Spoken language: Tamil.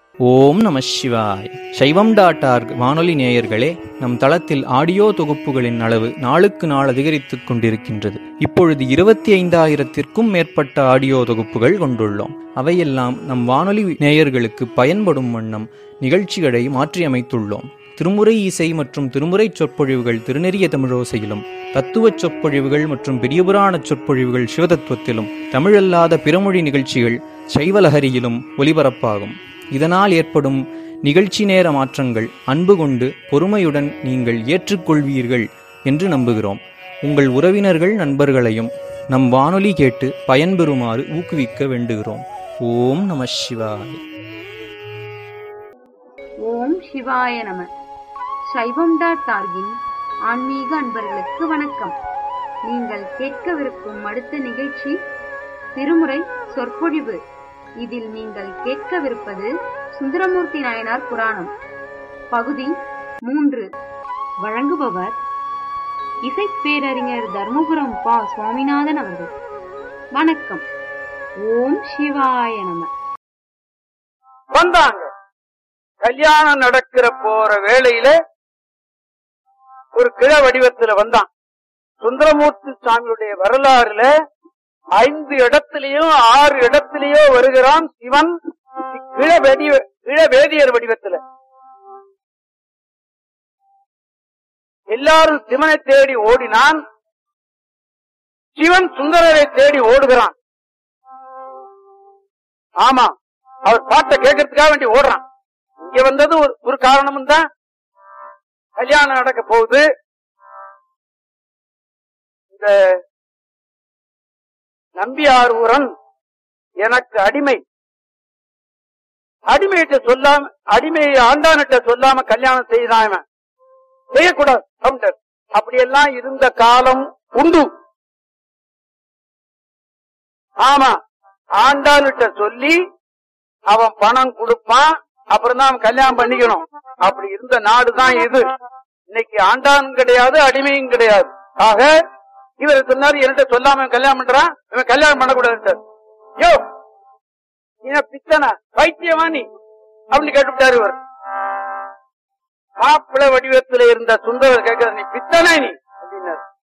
ஓம் நம சிவாய் சைவம் டாட் ஆர்க் வானொலி நேயர்களே நம் தளத்தில் ஆடியோ தொகுப்புகளின் அளவு நாளுக்கு நாள் அதிகரித்துக் கொண்டிருக்கின்றது இப்பொழுது இருபத்தி ஐந்தாயிரத்திற்கும் மேற்பட்ட ஆடியோ தொகுப்புகள் கொண்டுள்ளோம் அவையெல்லாம் நம் வானொலி நேயர்களுக்கு பயன்படும் வண்ணம் நிகழ்ச்சிகளை மாற்றியமைத்துள்ளோம் திருமுறை இசை மற்றும் திருமுறை சொற்பொழிவுகள் திருநெறிய தமிழோசையிலும் தத்துவச் சொற்பொழிவுகள் மற்றும் பெரியபுராண சொற்பொழிவுகள் சிவதத்துவத்திலும் தமிழல்லாத பிறமொழி நிகழ்ச்சிகள் சைவலஹரியிலும் ஒலிபரப்பாகும் இதனால் ஏற்படும் நிகழ்ச்சி நேர மாற்றங்கள் அன்பு கொண்டு பொறுமையுடன் நீங்கள் ஏற்றுக்கொள்வீர்கள் என்று நம்புகிறோம் உங்கள் உறவினர்கள் நண்பர்களையும் நம் வானொலி கேட்டு பயன்பெறுமாறு ஊக்குவிக்க வேண்டுகிறோம் ஓம் நம சிவாய் ஓம் சிவாய நம சைவம் டாட் டார்கின் ஆன்மீக அன்பர்களுக்கு வணக்கம் நீங்கள் கேட்கவிருக்கும் அடுத்த நிகழ்ச்சி திருமுறை சொற்பொழிவு இதில் நீங்கள் கேட்கவிருப்பது சுந்தரமூர்த்தி நாயனார் புராணம் பகுதி மூன்று வழங்குபவர் இசைப்பேரறிஞர் தர்மபுரம் பா சுவாமிநாதன் அவர்கள் வணக்கம் ஓம் சிவாய நம வந்தாங்க கல்யாணம் நடக்கிற போற வேளையில ஒரு கிழ வடிவத்துல வந்தான் சுந்தரமூர்த்தி சாமியுடைய வரலாறுல ஐந்து இடத்திலேயும் ஆறு இடத்திலேயோ வருகிறான் சிவன் கிழ வெடி கிழ வேதியர் வடிவத்துல எல்லாரும் சிவனை தேடி ஓடினான் சிவன் சுந்தரரை தேடி ஓடுகிறான் ஆமா அவர் பாட்டை கேட்கறதுக்காக வேண்டி ஓடுறான் இங்க வந்தது ஒரு ஒரு காரணமும் தான் கல்யாணம் நடக்க போகுது இந்த நம்பியாரூரன் எனக்கு அடிமை அடிமையிட்ட சொல்லாம அடிமையை ஆண்டானிட்ட சொல்லாம கல்யாணம் செய்தான் இவன் செய்யக்கூடாது கவுண்டர் அப்படியெல்லாம் இருந்த காலம் உண்டு ஆமா ஆண்டானிட்ட சொல்லி அவன் பணம் கொடுப்பான் அப்புறம் தான் அவன் கல்யாணம் பண்ணிக்கணும் அப்படி இருந்த நாடு தான் இது இன்னைக்கு ஆண்டானும் கிடையாது அடிமையும் கிடையாது ஆக இவர் சொன்னாரு என்கிட்ட சொல்லாம இவன் கல்யாணம் பண்றான் இவன் கல்யாணம் பண்ணக்கூடாது யோ நீ பித்தனா பைத்தியமா நீ அப்படின்னு கேட்டுவிட்டாரு இவர் மாப்பிள வடிவத்துல இருந்த சுந்தரர் கேட்கிற நீ பித்தனா நீ